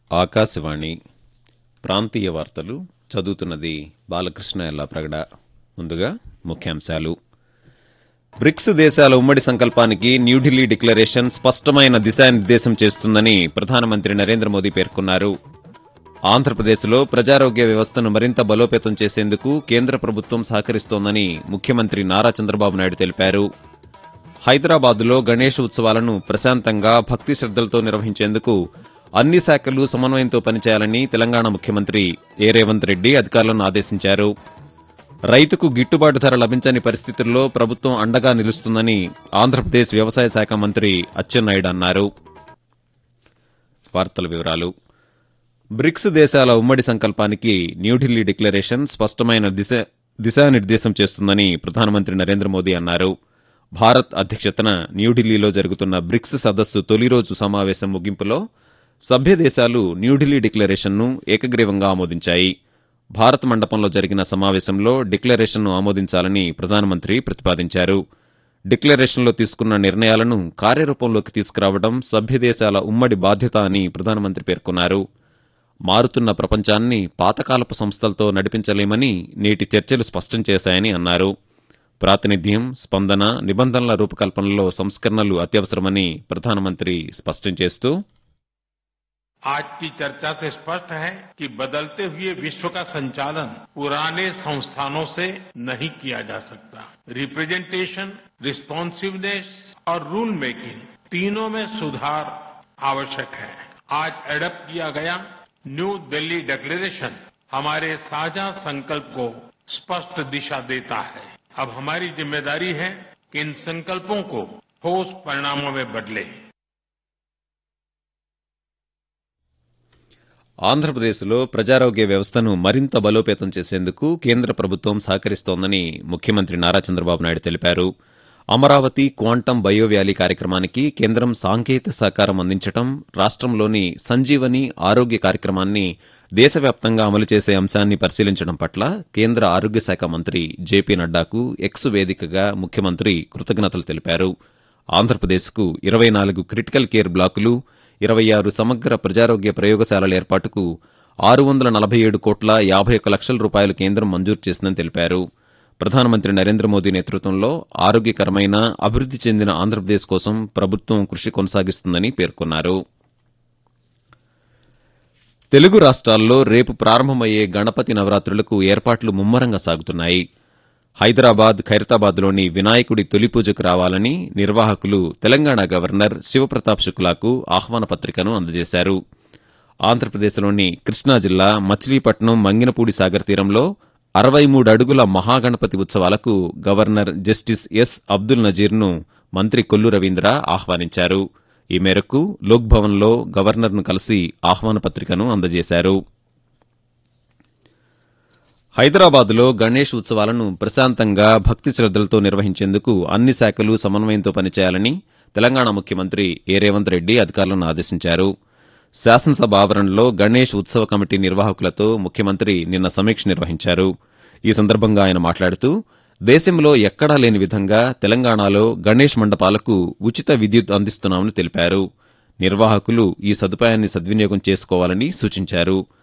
ఆకాశవాణి ప్రాంతీయ వార్తలు చదువుతున్నది బాలకృష్ణ ఎల్లాప్రగడ ముందుగా ముఖ్యాంశాలు బ్రిక్స్ దేశాల ఉమ్మడి సంకల్పానికి న్యూఢిల్లీ డిక్లరేషన్ స్పష్టమైన దిశానిర్దేశం చేస్తుందని ప్రధానమంత్రి నరేంద్ర మోదీ పేర్కొన్నారు ఆంధ్రప్రదేశ్లో ప్రజారోగ్య వ్యవస్థను మరింత బలోపేతం చేసేందుకు కేంద్ర ప్రభుత్వం సహకరిస్తోందని ముఖ్యమంత్రి నారా చంద్రబాబు నాయుడు తెలిపారు హైదరాబాద్లో గణేష్ ఉత్సవాలను ప్రశాంతంగా భక్తి శ్రద్దలతో నిర్వహించేందుకు అన్ని శాఖలు సమన్వయంతో పనిచేయాలని తెలంగాణ ముఖ్యమంత్రి ఏ రేవంత్ రెడ్డి అధికారులను ఆదేశించారు రైతుకు గిట్టుబాటు ధర లభించని పరిస్థితుల్లో ప్రభుత్వం అండగా నిలుస్తుందని ఆంధ్రప్రదేశ్ వ్యవసాయ శాఖ మంత్రి అచ్చెన్నాయుడు అన్నారు వార్తల వివరాలు బ్రిక్స్ దేశాల ఉమ్మడి సంకల్పానికి న్యూఢిల్లీ డిక్లరేషన్ స్పష్టమైన దిశ దిశానిర్దేశం చేస్తుందని ప్రధానమంత్రి నరేంద్ర మోదీ అన్నారు భారత్ అధ్యక్షతన న్యూఢిల్లీలో జరుగుతున్న బ్రిక్స్ సదస్సు తొలి రోజు సమావేశం ముగింపులో సభ్య దేశాలు న్యూఢిల్లీ డిక్లరేషన్ను ఏకగ్రీవంగా ఆమోదించాయి భారత్ మండపంలో జరిగిన సమావేశంలో డిక్లరేషన్ను ఆమోదించాలని ప్రధానమంత్రి ప్రతిపాదించారు డిక్లరేషన్లో తీసుకున్న నిర్ణయాలను కార్యరూపంలోకి తీసుకురావడం సభ్య దేశాల ఉమ్మడి బాధ్యత అని ప్రధానమంత్రి పేర్కొన్నారు మారుతున్న ప్రపంచాన్ని పాతకాలపు సంస్థలతో నడిపించలేమని నేటి చర్చలు స్పష్టం చేశాయని అన్నారు ప్రాతినిధ్యం స్పందన నిబంధనల రూపకల్పనలో సంస్కరణలు అత్యవసరమని ప్రధానమంత్రి స్పష్టం చేస్తూ आज की चर्चा से स्पष्ट है कि बदलते हुए विश्व का संचालन पुराने संस्थानों से नहीं किया जा सकता रिप्रेजेंटेशन रिस्पॉन्सिवनेस और रूल मेकिंग तीनों में सुधार आवश्यक है आज एडप्ट किया गया न्यू दिल्ली डिक्लेरेशन हमारे साझा संकल्प को स्पष्ट दिशा देता है अब हमारी जिम्मेदारी है कि इन संकल्पों को ठोस परिणामों में बदले ఆంధ్రప్రదేశ్లో ప్రజారోగ్య వ్యవస్థను మరింత బలోపేతం చేసేందుకు కేంద్ర ప్రభుత్వం సహకరిస్తోందని ముఖ్యమంత్రి నారా చంద్రబాబు నాయుడు తెలిపారు అమరావతి క్వాంటం బయో వ్యాలీ కార్యక్రమానికి కేంద్రం సాంకేతిక సహకారం అందించడం రాష్ట్రంలోని సంజీవని ఆరోగ్య కార్యక్రమాన్ని దేశవ్యాప్తంగా అమలు చేసే అంశాన్ని పరిశీలించడం పట్ల కేంద్ర ఆరోగ్య శాఖ మంత్రి జేపీ నడ్డాకు ఎక్స్ వేదికగా ముఖ్యమంత్రి కృతజ్ఞతలు తెలిపారు ఆంధ్రప్రదేశ్కు ఇరవై నాలుగు క్రిటికల్ కేర్ బ్లాకులు ఇరవై ఆరు సమగ్ర ప్రజారోగ్య ప్రయోగశాలల ఏర్పాటుకు ఆరు వందల నలభై ఏడు కోట్ల యాభై ఒక్క లక్షల రూపాయలు కేంద్రం మంజూరు చేసిందని తెలిపారు ప్రధానమంత్రి నరేంద్ర మోదీ నేతృత్వంలో ఆరోగ్యకరమైన అభివృద్ది చెందిన ఆంధ్రప్రదేశ్ కోసం ప్రభుత్వం కృషి కొనసాగిస్తుందని పేర్కొన్నారు తెలుగు రాష్ట్రాల్లో రేపు ప్రారంభమయ్యే గణపతి నవరాత్రులకు ఏర్పాట్లు ముమ్మరంగా సాగుతున్నాయి హైదరాబాద్ ఖైరతాబాద్లోని వినాయకుడి తొలి పూజకు రావాలని నిర్వాహకులు తెలంగాణ గవర్నర్ శివప్రతాప్ శుక్లాకు ఆహ్వాన పత్రికను అందజేశారు ఆంధ్రప్రదేశ్లోని కృష్ణా జిల్లా మచిలీపట్నం మంగినపూడి సాగర్ తీరంలో అరవై మూడు అడుగుల మహాగణపతి ఉత్సవాలకు గవర్నర్ జస్టిస్ ఎస్ అబ్దుల్ నజీర్ను మంత్రి కొల్లు రవీంద్ర ఆహ్వానించారు ఈ మేరకు లోక్భవన్లో గవర్నర్ను కలిసి ఆహ్వాన పత్రికను అందజేశారు హైదరాబాద్లో గణేష్ ఉత్సవాలను ప్రశాంతంగా భక్తి శ్రద్దలతో నిర్వహించేందుకు అన్ని శాఖలు సమన్వయంతో పనిచేయాలని తెలంగాణ ముఖ్యమంత్రి ఏ రేవంత్ రెడ్డి అధికారులను ఆదేశించారు శాసనసభ ఆవరణలో గణేష్ ఉత్సవ కమిటీ నిర్వాహకులతో ముఖ్యమంత్రి నిన్న సమీక్ష నిర్వహించారు ఈ సందర్భంగా ఆయన మాట్లాడుతూ దేశంలో ఎక్కడా లేని విధంగా తెలంగాణలో గణేష్ మండపాలకు ఉచిత విద్యుత్ అందిస్తున్నామని తెలిపారు నిర్వాహకులు ఈ సదుపాయాన్ని సద్వినియోగం చేసుకోవాలని సూచించారు